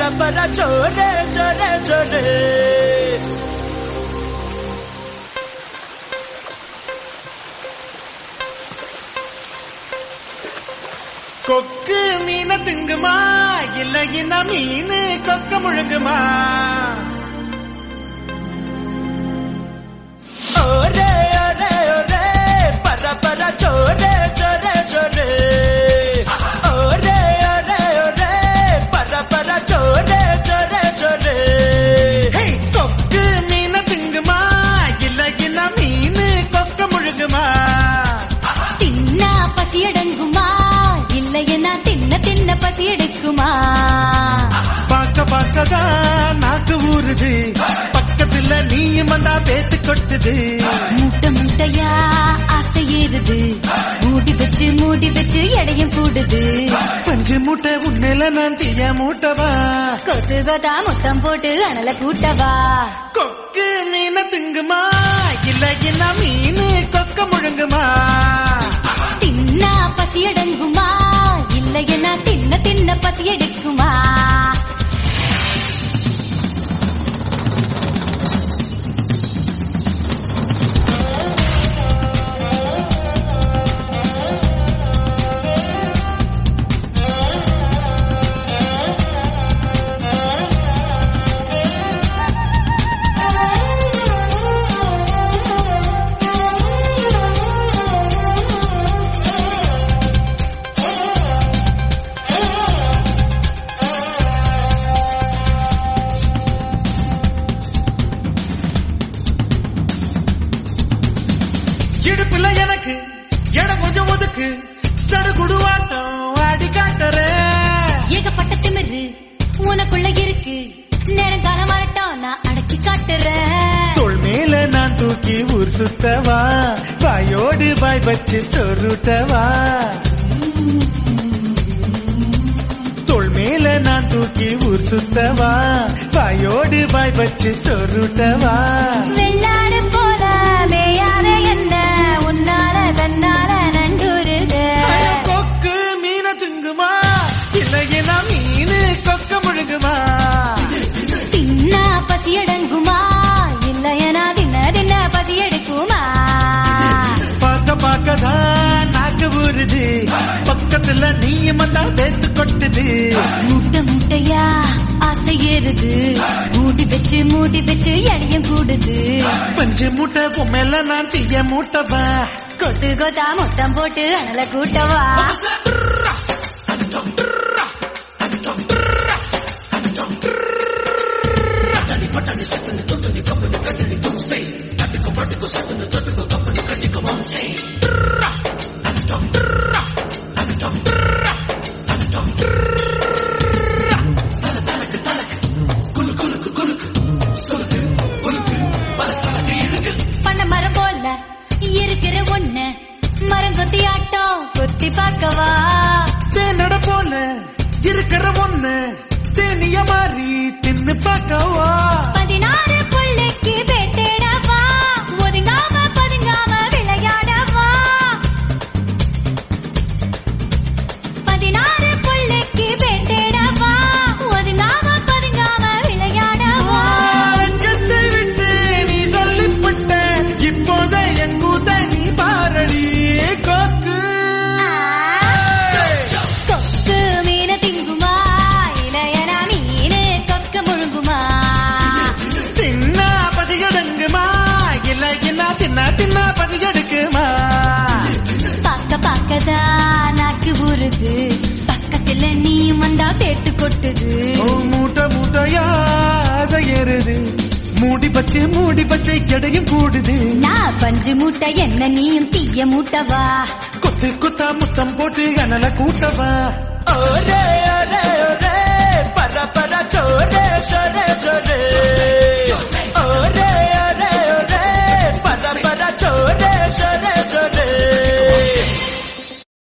பர சோரே சோரே சோரே கொக்கு மீன திங்குமா இல்ல இன மீன் கொக்க முழுங்குமா ஓரே ஓரே ஓரே பர பர சோரே சோரே சோரே ஓரே ஓரே ஓரே பர பர சோரே சோரே சோரே ஹே கொக்கு மீன திங்குமா இல்ல இன மீன் கொக்க முழுங்குமா தின்னா பசியடங்குமா இல்லையனா தின்ன தின்ன பசி எடுக்குமா பார்க்க பார்க்கதான் நாக்கு ஊறுது பக்கத்துல நீயும் வந்தா பேத்து கொட்டுது முட்டை முட்டையா ஆசை ஏறுது மூடி வச்சு மூடி வச்சு எடையும் கூடுது பஞ்சு மூட்டை உண்மையில நான் தீய மூட்டவா கொசுவதா முத்தம் போட்டு அனல கூட்டவா கொக்கு மீன திங்குமா இல்ல என்ன மீன் கொக்க முழுங்குமா தின்னா பசியடங்குமா இல்லையனா தின்ன தின்ன பசி எடுக்குமா இடுப்புல எனக்கு இடம் கொஞ்சம் ஒதுக்கு சடுகுடுவாட்டம் ஆடி காட்டுறேன் ஏகப்பட்ட திமிரு உனக்குள்ள இருக்கு நேரங்காலம் வரட்டும் நான் அடைச்சு காட்டுறேன் தோள் மேல நான் தூக்கி ஊர் சுத்தவா வாயோடு வாய் வச்சு சொருட்டவா தோள் மேல நான் தூக்கி ஊர் சுத்தவா வாயோடு வாய் வச்சு சொருட்டவா வெள்ளாடு போல மேயாத என்ன உன்னால தன்னால நண்டுருக ஐயோ, கொக்கு மீன திங்குமா இல்லையின மீன் கொக்க முழுங்குமா தின்னா பசி அடங்குமா இல்லையனா தின்ன தின்ன பசி எடுக்குமா பார்க்க பார்க்கதான் நாக்கு ஊறுது பக்கத்துல நீயும் வந்தா பேத்து கொட்டுது முட்டை முட்டையா ஆசை ஏறுது மூடி வச்சு மூடி வச்சு எடையும் கூடுது பஞ்சு மூட்டை பொம்மையில நான் தீய மூட்டவா கொத்து கொத்தா முத்தம் போட்டு அனல கூட்டவா பண்ண மரம் போல இருக்கிற ஒண்ணு மரம் கொத்தி ஆட்டம் கொத்தி பார்க்கவா தேனட போல இருக்கிற ஒண்ணு தேனிய மாறி தின்னு பார்க்கவா பதினாறு புள்ளைக்கு வேட்டைடவா ஒதுங்காம பதுங்காம விளையாடவா பதினாறு புள்ளைக்கு வேட்டைடவா ஒதுங்காம பதுங்காம விளையாடவா அஞ்சத்தை விட்டு நீ சொல்லிவிட்ட இப்போத எங்கூத நீ பாரடி கொக்கு கொக்கு மீன திங்குமா இளையனா மீனு கொக்க முழுங்குமா தின்னா பதிகடங்குமா இல்ல என்ன தின்னா தின்னா பதிகெடுக்குமா பாக்க பாக்கதா நாக்கு ஊறுது பக்கத்துல நீயும் வந்தா பேட்டு கொட்டுது ஓ மூட்டை மூட்டையா ஆசை ஏறுது மூடி பச்சை மூடி பச்சை எடையும் கூடுது நான் பஞ்சு மூட்டை என்ன நீயும் தீய மூட்டவா கொத்து கொத்தா முத்தம் போட்டு அனல கூட்டவா ஒரே ஒரே ஒரே